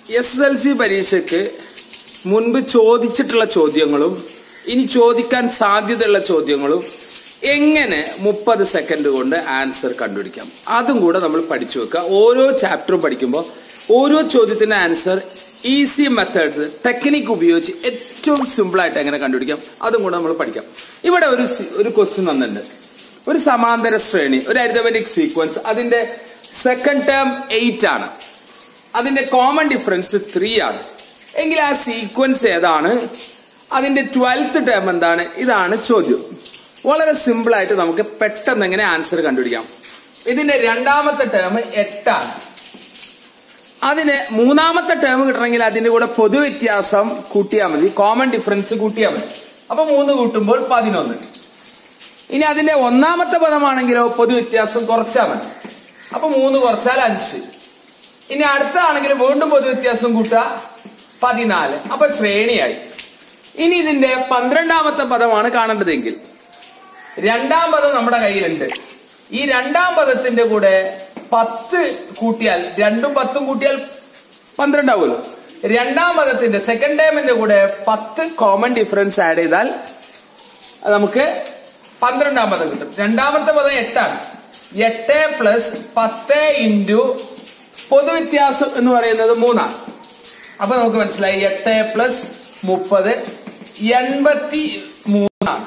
S L C പരീക്ഷയ്ക്ക് മുൻപ് ചോദിച്ചിട്ടുള്ള ചോദ്യങ്ങളും ഇനി ചോദിക്കാൻ സാധ്യതയുള്ള ചോദ്യങ്ങളും എങ്ങനെ മുപ്പത് സെക്കൻഡ് കൊണ്ട് ആൻസർ കണ്ടുപിടിക്കാം അതും കൂടെ നമ്മൾ പഠിച്ചു വെക്കുക ഓരോ ചാപ്റ്ററും പഠിക്കുമ്പോൾ ഓരോ ചോദ്യത്തിന്റെ ആൻസർ ഈസി മെത്തേഡ്സ് ടെക്നിക്ക് ഉപയോഗിച്ച് ഏറ്റവും സിമ്പിൾ ആയിട്ട് എങ്ങനെ കണ്ടുപിടിക്കാം അതും കൂടെ നമ്മൾ പഠിക്കാം ഇവിടെ ഒരു സി- ഒരു ക്വസ്റ്റ്യൻ തന്നിട്ടുണ്ട് ഒരു സമാന്തര ശ്രേണി ഒരു അരിതമെറ്റിക് സീക്വൻസ് അതിന്റെ സെക്കൻഡ് ടേം എയ്റ്റ് ആണ് അതിന്റെ കോമൺ ഡിഫറൻസ് ത്രീ ആണ് എങ്കിൽ ആ സീക്വൻസ് ഏതാണ് അതിന്റെ ട്വൽത്ത് ടേം എന്താണ് ഇതാണ് ചോദ്യം വളരെ സിമ്പിൾ ആയിട്ട് നമുക്ക് പെട്ടെന്ന് എങ്ങനെ ആൻസർ കണ്ടുപിടിക്കാം ഇതിന്റെ രണ്ടാമത്തെ ടേം എട്ടാണ് അതിന് മൂന്നാമത്തെ ടേം കിട്ടണമെങ്കിൽ അതിന്റെ കൂടെ പൊതുവ്യത്യാസം കൂട്ടിയാൽ മതി കോമൺ ഡിഫറൻസ് കൂട്ടിയാൽ മതി അപ്പൊ മൂന്ന് കൂട്ടുമ്പോൾ പതിനൊന്ന് ഇനി അതിന്റെ ഒന്നാമത്തെ പദമാണെങ്കിലോ പൊതുവ്യത്യാസം കുറച്ചാൽ മതി അപ്പൊ മൂന്ന് കുറച്ചാൽ അഞ്ച് ഇനി അടുത്താണെങ്കിൽ വീണ്ടും പൊതുവ്യത്യാസം കൂട്ടുക പതിനാല് അപ്പൊ ശ്രേണിയായി ഇനി ഇതിന്റെ പന്ത്രണ്ടാമത്തെ പദമാണ് കാണേണ്ടതെങ്കിൽ രണ്ടാം പദം നമ്മുടെ കയ്യിലുണ്ട് ഈ രണ്ടാം പദത്തിന്റെ കൂടെ പത്ത് കൂട്ടിയാൽ രണ്ടും പത്തും കൂട്ടിയാൽ പന്ത്രണ്ടാവുമല്ലോ രണ്ടാം പദത്തിന്റെ സെക്കൻഡ് ടൈമിന്റെ കൂടെ പത്ത് കോമൺ ഡിഫറൻസ് ആഡ് ചെയ്താൽ അത് നമുക്ക് പന്ത്രണ്ടാം പദം കിട്ടും രണ്ടാമത്തെ പദം എട്ടാണ് എട്ട് പ്ലസ് പത്ത് ഇൻറ്റു പൊതുവ്യത്യാസം എന്ന് പറയുന്നത് മൂന്നാണ് അപ്പൊ നമുക്ക് മനസ്സിലായി എട്ട് പ്ലസ് മുപ്പത് എൺപത്തി മൂന്നാണ്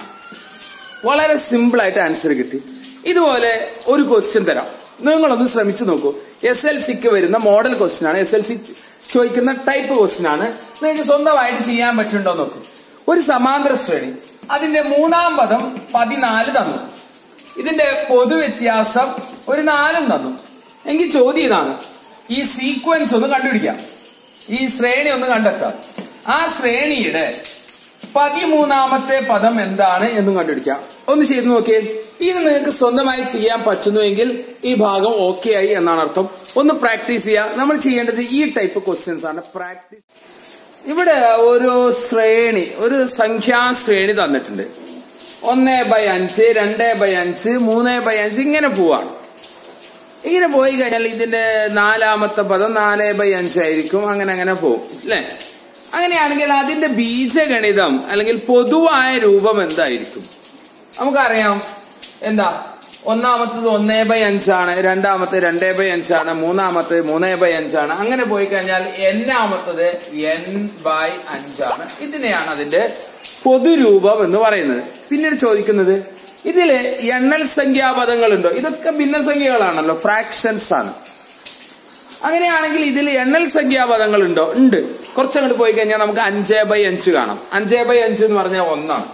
വളരെ സിമ്പിൾ ആയിട്ട് ആൻസർ കിട്ടി ഇതുപോലെ ഒരു ക്വസ്റ്റ്യൻ തരാം നിങ്ങളൊന്ന് ശ്രമിച്ചു നോക്കൂ എസ് എൽ സിക്ക് വരുന്ന മോഡൽ ക്വസ്റ്റ്യൻ ആണ് എസ് എൽ സി ചോദിക്കുന്ന ടൈപ്പ് ക്വസ്റ്റ്യൻ ആണ് നിങ്ങൾക്ക് സ്വന്തമായിട്ട് ചെയ്യാൻ പറ്റുന്നുണ്ടോ നോക്കൂ ഒരു സമാന്തര ശ്രേണി അതിന്റെ മൂന്നാം പദം പതിനാല് തന്നു ഇതിന്റെ പൊതുവ്യത്യാസം ഒരു നാലും തന്നു എങ്കിൽ ചോദ്യം ഇതാണ് ഈ സീക്വൻസ് ഒന്ന് കണ്ടുപിടിക്കാം ഈ ശ്രേണി ഒന്ന് കണ്ടെത്താം ആ ശ്രേണിയുടെ പതിമൂന്നാമത്തെ പദം എന്താണ് എന്നും കണ്ടുപിടിക്കാം ഒന്ന് ചെയ്തു നോക്കിയേ ഇത് നിങ്ങൾക്ക് സ്വന്തമായി ചെയ്യാൻ പറ്റുന്നുവെങ്കിൽ ഈ ഭാഗം ഓക്കെ ആയി എന്നാണ് അർത്ഥം ഒന്ന് പ്രാക്ടീസ് ചെയ്യുക നമ്മൾ ചെയ്യേണ്ടത് ഈ ടൈപ്പ് ക്വസ്റ്റ്യൻസ് ആണ് പ്രാക്ടീസ് ഇവിടെ ഒരു ശ്രേണി ഒരു സംഖ്യാ ശ്രേണി തന്നിട്ടുണ്ട് ഒന്ന് ബൈ അഞ്ച് രണ്ട് ബൈ അഞ്ച് മൂന്ന് ബൈ അഞ്ച് ഇങ്ങനെ പോവാണ് ഇങ്ങനെ പോയി കഴിഞ്ഞാൽ ഇതിന്റെ നാലാമത്തെ പദം നാല് ബൈ അഞ്ചായിരിക്കും അങ്ങനെ അങ്ങനെ പോകും അല്ലെ അങ്ങനെയാണെങ്കിൽ അതിന്റെ ബീജഗണിതം അല്ലെങ്കിൽ പൊതുവായ രൂപം എന്തായിരിക്കും നമുക്കറിയാം എന്താ ഒന്നാമത്തത് ഒന്നേ ബൈ അഞ്ചാണ് രണ്ടാമത്തെ രണ്ടേ ബൈ അഞ്ചാണ് മൂന്നാമത്തെ മൂന്നേ ബൈ അഞ്ചാണ് അങ്ങനെ പോയി കഴിഞ്ഞാൽ എന്നാമത്തത് എൻ ബൈ അഞ്ചാണ് ഇതിനെയാണ് അതിന്റെ പൊതുരൂപം എന്ന് പറയുന്നത് പിന്നീട് ചോദിക്കുന്നത് ഇതില് എണ്ണൽ സംഖ്യാപദങ്ങളുണ്ടോ ഇതൊക്കെ ഭിന്നസംഖ്യകളാണല്ലോ ഫ്രാക്ഷൻസ് ആണ് അങ്ങനെയാണെങ്കിൽ ഇതിൽ എണ്ണൽ സംഖ്യാപദങ്ങൾ ഉണ്ടോ ഉണ്ട് കുറച്ചങ്ങോട്ട് പോയി കഴിഞ്ഞാൽ നമുക്ക് അഞ്ചേ ബൈ അഞ്ച് കാണാം അഞ്ചേ ബൈ അഞ്ച് എന്ന് പറഞ്ഞാൽ ഒന്നാണ്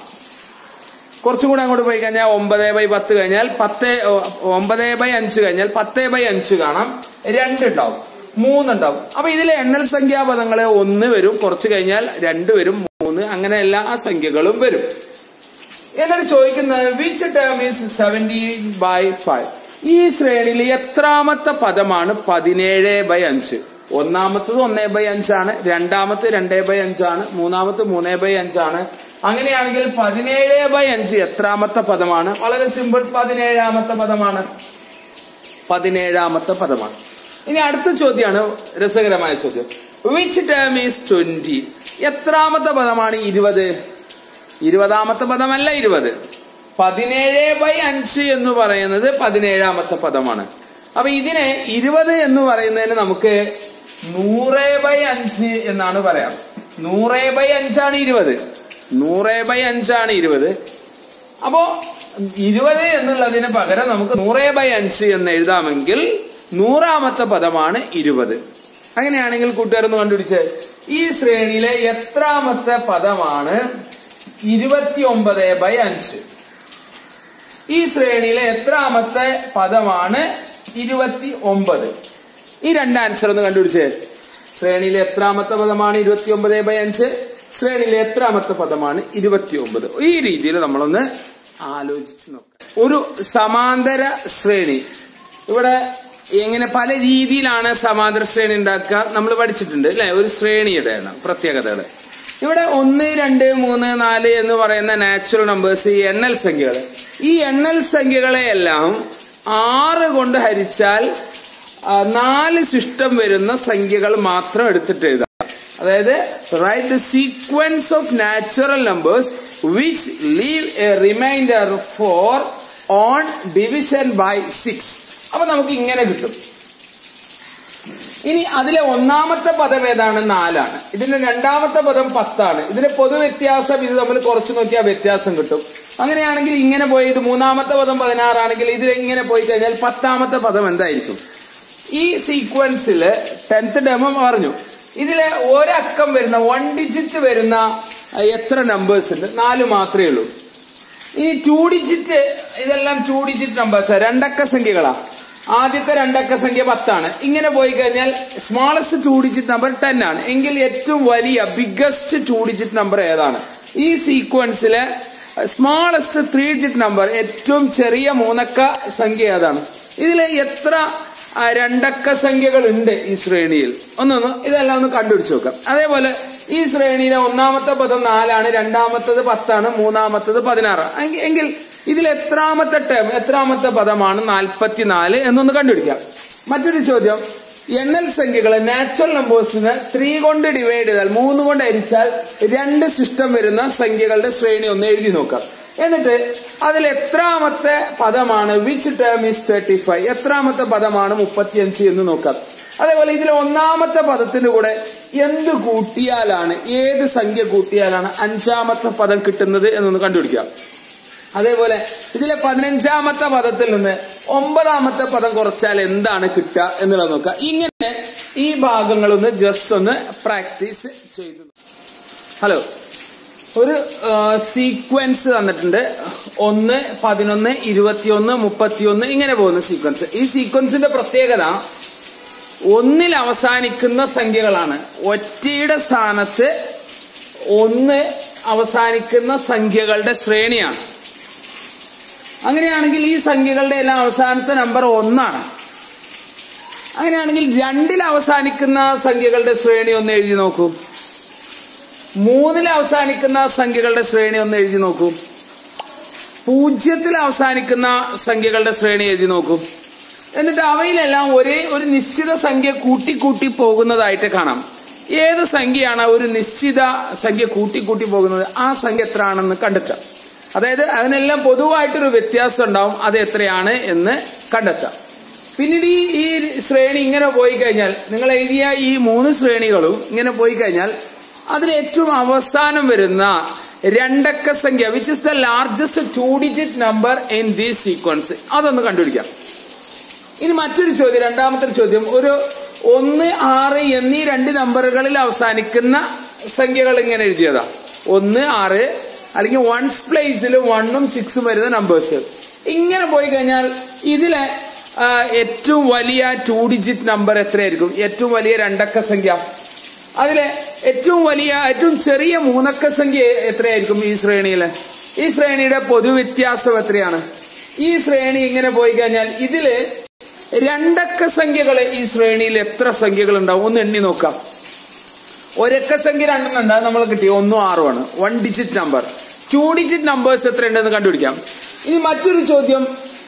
കുറച്ചും കൂടെ അങ്ങോട്ട് പോയി കഴിഞ്ഞാൽ ഒമ്പത് ബൈ പത്ത് കഴിഞ്ഞാൽ പത്ത് ഒമ്പത് ബൈ അഞ്ച് കഴിഞ്ഞാൽ പത്ത് ബൈ അഞ്ച് കാണാം രണ്ടുണ്ടാവും മൂന്നുണ്ടാവും അപ്പൊ ഇതിലെ എണ്ണൽ സംഖ്യാപദങ്ങള് ഒന്ന് വരും കുറച്ച് കഴിഞ്ഞാൽ രണ്ട് വരും മൂന്ന് അങ്ങനെ എല്ലാ സംഖ്യകളും വരും എന്നിട്ട് ചോദിക്കുന്നത് which term is seventeen by five ഈ ശ്രേണിയിൽ എത്രാമത്തെ പദമാണ് പതിനേഴ് ബൈ അഞ്ച് ഒന്നാമത്തത് ഒന്നേ ബൈ അഞ്ചാണ് രണ്ടാമത്തെ രണ്ടേ ബൈ അഞ്ചാണ് മൂന്നാമത്തെ മൂന്നേ ബൈ അഞ്ചാണ് അങ്ങനെയാണെങ്കിൽ പതിനേഴ് ബൈ അഞ്ച് എത്രാമത്തെ പദമാണ് വളരെ സിമ്പിൾ പതിനേഴാമത്തെ പദമാണ് പതിനേഴാമത്തെ പദമാണ് ഇനി അടുത്ത ചോദ്യമാണ് രസകരമായ ചോദ്യം വിച്ച് ടേം ഈസ് ട്വന്റി എത്രാമത്തെ പദമാണ് ഇരുപത് ഇരുപതാമത്തെ പദമല്ല ഇരുപത് പതിനേഴ് ബൈ അഞ്ച് എന്ന് പറയുന്നത് പതിനേഴാമത്തെ പദമാണ് അപ്പൊ ഇതിനെ ഇരുപത് എന്ന് പറയുന്നതിന് നമുക്ക് നൂറ് ബൈ അഞ്ച് എന്നാണ് പറയാം നൂറ് ബൈ അഞ്ചാണ് ഇരുപത് നൂറ് ബൈ അഞ്ചാണ് ഇരുപത് അപ്പോ ഇരുപത് എന്നുള്ളതിന് പകരം നമുക്ക് നൂറ് ബൈ അഞ്ച് എന്ന് എഴുതാമെങ്കിൽ നൂറാമത്തെ പദമാണ് ഇരുപത് അങ്ങനെയാണെങ്കിൽ കൂട്ടുകാരൊന്ന് കണ്ടുപിടിച്ച് ഈ ശ്രേണിയിലെ എത്രാമത്തെ പദമാണ് ഇരുപത്തി ഒമ്പത് ബൈ അഞ്ച് ഈ ശ്രേണിയിലെ എത്രാമത്തെ പദമാണ് ഇരുപത്തി ഒമ്പത് ഈ രണ്ട് ആൻസർ ഒന്ന് കണ്ടുപിടിച്ചേ ശ്രേണിയിലെ എത്രാമത്തെ പദമാണ് ഇരുപത്തി ഒമ്പത് ബൈ അഞ്ച് ശ്രേണിയിലെ എത്രാമത്തെ പദമാണ് ഇരുപത്തി ഒമ്പത് ഈ രീതിയിൽ നമ്മളൊന്ന് ആലോചിച്ച് നോക്കാം ഒരു സമാന്തര ശ്രേണി ഇവിടെ എങ്ങനെ പല രീതിയിലാണ് സമാന്തര ശ്രേണി ഉണ്ടാക്കുക നമ്മൾ പഠിച്ചിട്ടുണ്ട് അല്ലെ ഒരു ശ്രേണിയുടെയാണ് പ്രത്യേകതകൾ ഇവിടെ ഒന്ന് രണ്ട് മൂന്ന് നാല് എന്ന് പറയുന്ന നാച്ചുറൽ നമ്പേഴ്സ് ഈ എണ്ണൽ സംഖ്യകൾ ഈ എണ്ണൽ സംഖ്യകളെയെല്ലാം ആറ് കൊണ്ട് ഹരിച്ചാൽ ആ, നാല് ശിഷ്ടം വരുന്ന സംഖ്യകൾ മാത്രം എടുത്തിട്ട് എഴുതാം അതായത് write the sequence of natural numbers which leave a remainder four on division by six അപ്പൊ നമുക്ക് ഇങ്ങനെ കിട്ടും ഇനി അതിലെ ഒന്നാമത്തെ പദം ഏതാണ് നാലാണ് ഇതിന്റെ രണ്ടാമത്തെ പദം പത്താണ് ഇതിന്റെ പൊതുവ്യത്യാസം ഇത് തമ്മിൽ കുറച്ച് നോക്കിയാൽ വ്യത്യാസം കിട്ടും അങ്ങനെയാണെങ്കിൽ ഇങ്ങനെ പോയി ഇത് മൂന്നാമത്തെ പദം പതിനാറാണെങ്കിൽ ഇത് ഇങ്ങനെ പോയി കഴിഞ്ഞാൽ പത്താമത്തെ പദം എന്തായിരിക്കും ഈ സീക്വൻസില് ടെൻത്ത് ഡെമോ പറഞ്ഞു ഇതിലെ ഒരക്കം വരുന്ന വൺ ഡിജിറ്റ് വരുന്ന അഹ്, എത്ര നമ്പേഴ്സ് ഉണ്ട് നാല് മാത്രമേ ഉള്ളൂ ഇനി ടു ഡിജിറ്റ് ഇതെല്ലാം ടു ഡിജിറ്റ് നമ്പേഴ്സ് രണ്ടക്ക സംഖ്യകളാ ആദ്യത്തെ രണ്ടക്ക സംഖ്യ പത്താണ് ഇങ്ങനെ പോയി കഴിഞ്ഞാൽ smallest two digit number ten ആണ് എങ്കിൽ ഏറ്റവും വലിയ ബിഗ്ഗസ്റ്റ് ടു ഡിജിറ്റ് നമ്പർ ഏതാണ് ഈ സീക്വൻസിലെ സ്മോളസ്റ്റ് ത്രീ ഡിജിറ്റ് നമ്പർ ഏറ്റവും ചെറിയ മൂന്നക്ക സംഖ്യ ഏതാണ് ഇതിൽ എത്ര ആ, രണ്ടക്ക സംഖ്യകൾ ഉണ്ട് ഈ ശ്രേണിയിൽ ഒന്നൊന്ന് ഇതെല്ലാം ഒന്ന് കണ്ടുപിടിച്ച് നോക്കാം അതേപോലെ ഈ ശ്രേണിയിലെ ഒന്നാമത്തെ പദം നാലാണ് രണ്ടാമത്തത് പത്താണ് മൂന്നാമത്തത് പതിനാറാണ് എങ്കി- എങ്കിൽ ഇതിൽ എത്രാമത്തെ ടേം എത്രാമത്തെ പദമാണ് നാൽപ്പത്തിനാല് എന്നൊന്ന് കണ്ടുപിടിക്കാം മറ്റൊരു ചോദ്യം എണ്ണൽ സംഖ്യകളെ നാച്ചുറൽ നമ്പേഴ്സിന് ത്രീ കൊണ്ട് ഡിവൈഡ് ചെയ്താൽ മൂന്ന് കൊണ്ട് ഹരിച്ചാൽ രണ്ട് സിസ്റ്റം വരുന്ന സംഖ്യകളുടെ ശ്രേണി ഒന്ന് എഴുതി നോക്കാം എന്നിട്ട് അതിൽ എത്രാമത്തെ പദമാണ് which term is thirty five എത്രാമത്തെ പദമാണ് മുപ്പത്തിയഞ്ച് എന്ന് നോക്കാം അതേപോലെ ഇതിൽ ഒന്നാമത്തെ പദത്തിന്റെ കൂടെ എന്ത് കൂട്ടിയാലാണ് ഏത് സംഖ്യ കൂട്ടിയാലാണ് അഞ്ചാമത്തെ പദം കിട്ടുന്നത് എന്നൊന്ന് കണ്ടുപിടിക്കാം അതേപോലെ ഇതിലെ പതിനഞ്ചാമത്തെ പദത്തിൽ നിന്ന് ഒമ്പതാമത്തെ പദം കുറച്ചാൽ എന്താണ് കിട്ടുക എന്നുള്ളത് നോക്കുക ഇങ്ങനെ ഈ ഭാഗങ്ങളൊന്ന് ജസ്റ്റ് ഒന്ന് പ്രാക്ടീസ് ചെയ്തു ഹലോ ഒരു സീക്വൻസ് തന്നിട്ടുണ്ട് ഒന്ന് പതിനൊന്ന് ഇരുപത്തിയൊന്ന് മുപ്പത്തിയൊന്ന് ഇങ്ങനെ പോകുന്ന സീക്വൻസ് ഈ സീക്വൻസിന്റെ പ്രത്യേകത ഒന്നിൽ അവസാനിക്കുന്ന സംഖ്യകളാണ് ഒറ്റയുടെ സ്ഥാനത്ത് ഒന്ന് അവസാനിക്കുന്ന സംഖ്യകളുടെ ശ്രേണിയാണ് അങ്ങനെയാണെങ്കിൽ ഈ സംഖ്യകളുടെ എല്ലാം അവസാനത്തെ നമ്പർ ഒന്നാണ് അങ്ങനെയാണെങ്കിൽ രണ്ടിൽ അവസാനിക്കുന്ന സംഖ്യകളുടെ ശ്രേണി ഒന്ന് എഴുതി നോക്കൂ മൂന്നിൽ അവസാനിക്കുന്ന സംഖ്യകളുടെ ശ്രേണി ഒന്ന് എഴുതി നോക്കൂ പൂജ്യത്തിൽ അവസാനിക്കുന്ന സംഖ്യകളുടെ ശ്രേണി എഴുതി നോക്കൂ എന്നിട്ട് അവയിലെല്ലാം ഒരേ ഒരു നിശ്ചിത സംഖ്യ കൂട്ടി കൂട്ടി പോകുന്നതായിട്ട് കാണാം ഏത് സംഖ്യയാണ് ഒരു നിശ്ചിത സംഖ്യ കൂട്ടി കൂട്ടി പോകുന്നത് ആ സംഖ്യ എത്ര ആണെന്ന് കണ്ടെത്താം അതായത് അതിനെല്ലാം പൊതുവായിട്ടൊരു വ്യത്യാസം ഉണ്ടാവും അത് എത്രയാണ് എന്ന് കണ്ടെത്താം പിന്നീട് ഈ ഈ ശ്രേണി ഇങ്ങനെ പോയി കഴിഞ്ഞാൽ നിങ്ങൾ എഴുതിയ ഈ മൂന്ന് ശ്രേണികളും ഇങ്ങനെ പോയി കഴിഞ്ഞാൽ അതിൽ ഏറ്റവും അവസാനം വരുന്ന രണ്ടക്ക സംഖ്യ which is the largest two digit number in these sequence അതൊന്ന് കണ്ടുപിടിക്കാം ഇനി മറ്റൊരു ചോദ്യം രണ്ടാമത്തെ ചോദ്യം ഒരു ഒന്ന് ആറ് എന്നീ രണ്ട് നമ്പറുകളിൽ അവസാനിക്കുന്ന സംഖ്യകൾ ഇങ്ങനെ എഴുതിയതാ ഒന്ന് ആറ് അല്ലെങ്കിൽ വൺസ് പ്ലേസിൽ വണ്ണും സിക്സും വരുന്ന നമ്പേഴ്സ് ഇങ്ങനെ പോയി കഴിഞ്ഞാൽ ഇതിലെ ആ, ഏറ്റവും വലിയ ടു ഡിജിറ്റ് നമ്പർ എത്രയായിരിക്കും ഏറ്റവും വലിയ രണ്ടക്ക സംഖ്യ അതിലെ ഏറ്റവും വലിയ ഏറ്റവും ചെറിയ മൂന്നക്ക സംഖ്യ എത്രയായിരിക്കും ഈ ശ്രേണിയില് ഈ ശ്രേണിയുടെ പൊതുവ്യത്യാസം എത്രയാണ് ഈ ശ്രേണി ഇങ്ങനെ പോയി കഴിഞ്ഞാൽ ഇതില് രണ്ടക്ക സംഖ്യകൾ ഈ ശ്രേണിയിൽ എത്ര സംഖ്യകൾ ഉണ്ടാവും ഒന്ന് എണ്ണി നോക്കാം ഒരക്ക സംഖ്യ രണ്ടെണ്ണം ഉണ്ട് അത് നമ്മൾ കിട്ടി ഒന്നും ആറുമാണ് one digit number two digit numbers എത്ര ഉണ്ടെന്ന് കണ്ടുപിടിക്കാം ഇനി മറ്റൊരു ചോദ്യം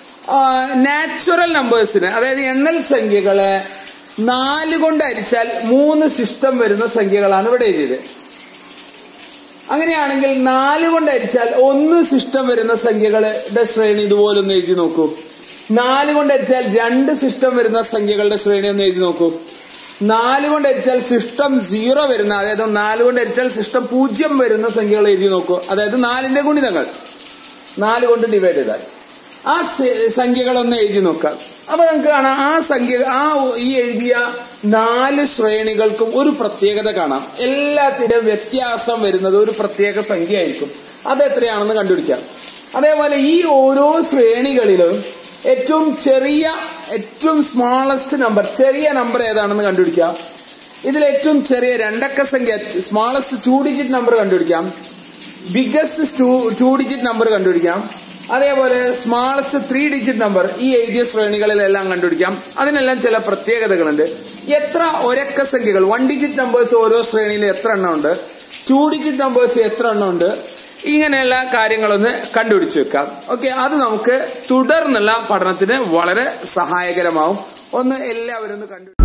നാച്ചുറൽ നമ്പേഴ്സിന് അതായത് എണ്ണൽ സംഖ്യകളെ നാല് കൊണ്ട് ഹരിച്ചാൽ മൂന്ന് സിസ്റ്റം വരുന്ന സംഖ്യകളാണ് ഇവിടെ എഴുതിയത് അങ്ങനെയാണെങ്കിൽ നാല് കൊണ്ട് ഹരിച്ചാൽ ഒന്ന് സിസ്റ്റം വരുന്ന സംഖ്യകളുടെ ശ്രേണി ഇതുപോലെ ഒന്ന് എഴുതി നോക്കൂ നാല് കൊണ്ട് ഹരിച്ചാൽ രണ്ട് സിസ്റ്റം വരുന്ന സംഖ്യകളുടെ ശ്രേണി ഒന്ന് എഴുതി നോക്കൂ നാല് കൊണ്ട് ഹരിച്ചാൽ സിസ്റ്റം സീറോ വരുന്ന അതായത് നാല് കൊണ്ട് ഹരിച്ചാൽ സിസ്റ്റം പൂജ്യം വരുന്ന സംഖ്യകൾ എഴുതി നോക്കൂ അതായത് നാലിന്റെ ഗുണിതങ്ങൾ നാല് കൊണ്ട് ഡിവൈഡ് ചെയ്താൽ ആ സ- സംഖ്യകളൊന്ന് എഴുതി നോക്കാം അപ്പൊ നമുക്ക് കാണാം ആ സംഖ്യ ആ ഈ എഴുതിയ നാല് ശ്രേണികൾക്കും ഒരു പ്രത്യേകത കാണാം എല്ലാത്തിനും വ്യത്യാസം വരുന്നത് ഒരു പ്രത്യേക സംഖ്യ ആയിരിക്കും അത് എത്രയാണെന്ന് കണ്ടുപിടിക്കാം അതേപോലെ ഈ ഓരോ ശ്രേണികളിലും ഏറ്റവും ചെറിയ ഏറ്റവും സ്മാളസ്റ്റ് നമ്പർ ചെറിയ നമ്പർ ഏതാണെന്ന് കണ്ടുപിടിക്കാം ഇതിൽ ഏറ്റവും ചെറിയ രണ്ടക്ക സംഖ്യ സ്മാളസ്റ്റ് ടു ഡിജിറ്റ് നമ്പർ കണ്ടുപിടിക്കാം biggest two two digit number കണ്ടുപിടിക്കാം അതേപോലെ സ്മാളസ്റ്റ് ത്രീ ഡിജിറ്റ് നമ്പർ ഈ എഴുതിയ ശ്രേണികളിലെല്ലാം കണ്ടുപിടിക്കാം അതിനെല്ലാം ചില പ്രത്യേകതകളുണ്ട് എത്ര ഒരക്ക സംഖ്യകൾ വൺ ഡിജിറ്റ് നമ്പേഴ്സ് ഓരോ ശ്രേണിയിൽ എത്ര എണ്ണം ഉണ്ട് ടു ഡിജിറ്റ് നമ്പേഴ്സ് എത്ര എണ്ണം ഉണ്ട് ഇങ്ങനെയുള്ള കാര്യങ്ങളൊന്ന് കണ്ടുപിടിച്ച് വെക്കാം ഓക്കെ അത് നമുക്ക് തുടർന്നുള്ള പഠനത്തിന് വളരെ സഹായകരമാവും ഒന്ന് എല്ലാവരും ഒന്ന് കണ്ടു